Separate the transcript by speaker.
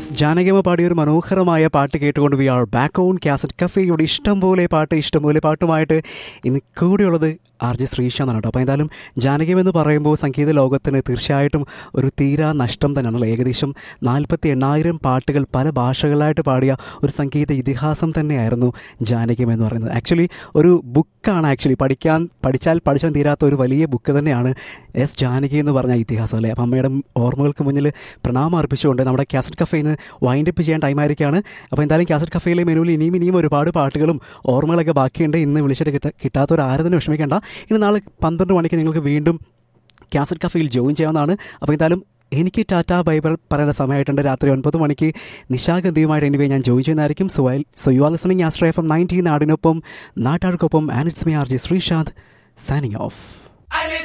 Speaker 1: yes ജാനകിമ പാടിയ ഒരു മനോഹരമായ പാട്ട് കേട്ടുകൊണ്ട് we are back on cassette കഫേയുടെ ഇഷ്ടം പോലെ പാട്ട് ഇഷ്ടം പോലെ പാട്ടുമായിട്ട് ഇന്ന് കൂടെയുള്ളത് ആർ ജെ ശ്രീശാന്താണ് കേട്ടോ അപ്പോൾ എന്തായാലും ജാനകിയം എന്ന് പറയുമ്പോൾ സംഗീത ലോകത്തിന് തീർച്ചയായിട്ടും ഒരു തീരാ നഷ്ടം തന്നെയാണല്ലോ ഏകദേശം നാൽപ്പത്തി എണ്ണായിരം പാട്ടുകൾ പല ഭാഷകളായിട്ട് പാടിയ ഒരു സംഗീത ഇതിഹാസം തന്നെയായിരുന്നു ജാനകിയം എന്ന് പറയുന്നത് ആക്ച്വലി ഒരു ബുക്കാണ് ആക്ച്വലി പഠിക്കാൻ പഠിച്ചാൽ പഠിച്ചാൽ തീരാത്ത ഒരു വലിയ ബുക്ക് തന്നെയാണ് എസ് ജാനകി എന്ന് പറഞ്ഞ ഇതിഹാസം അല്ലേ അപ്പം അമ്മയുടെ ഓർമ്മകൾക്ക് മുന്നിൽ പ്രണാമം അർപ്പിച്ചുകൊണ്ട് നമ്മുടെ കാസറ്റ് കഫേന്ന് വൈൻഡപ്പ് ചെയ്യാൻ ടൈം ആയിരിക്കുകയാണ് അപ്പോൾ എന്തായാലും കാസറ്റ് കഫേയിലെ മെനുവിൽ ഇനിയും ഇനിയും ഒരുപാട് പാട്ടുകളും ഓർമ്മകളൊക്കെ ബാക്കിയുണ്ട് ഇന്ന് വിളിച്ചിട്ട് കിട്ട കിട്ടാത്തവർ ആരും തന്നെ വിഷമിക്കേണ്ട ഇനി നാളെ പന്ത്രണ്ട് മണിക്ക് നിങ്ങൾക്ക് വീണ്ടും കാസറ്റ് കഫേയിൽ ജോയിൻ ചെയ്യാവുന്നതാണ് അപ്പോൾ എന്തായാലും എനിക്ക് ടാറ്റ ബൈബിൾ പറയേണ്ട സമയമായിട്ടുണ്ട് രാത്രി ഒൻപത് മണിക്ക് നിശാഗന്ധിയുമായിട്ട് എനിവേ ഞാൻ ജോയിൻ ചെയ്യുന്നതായിരിക്കും so I so you are listening ആസ്ട്രേ എഫ് എം നയൻറ്റീൻ നാടിനൊപ്പം നാട്ടാർക്കൊപ്പം and it's me R J Sreesanth signing of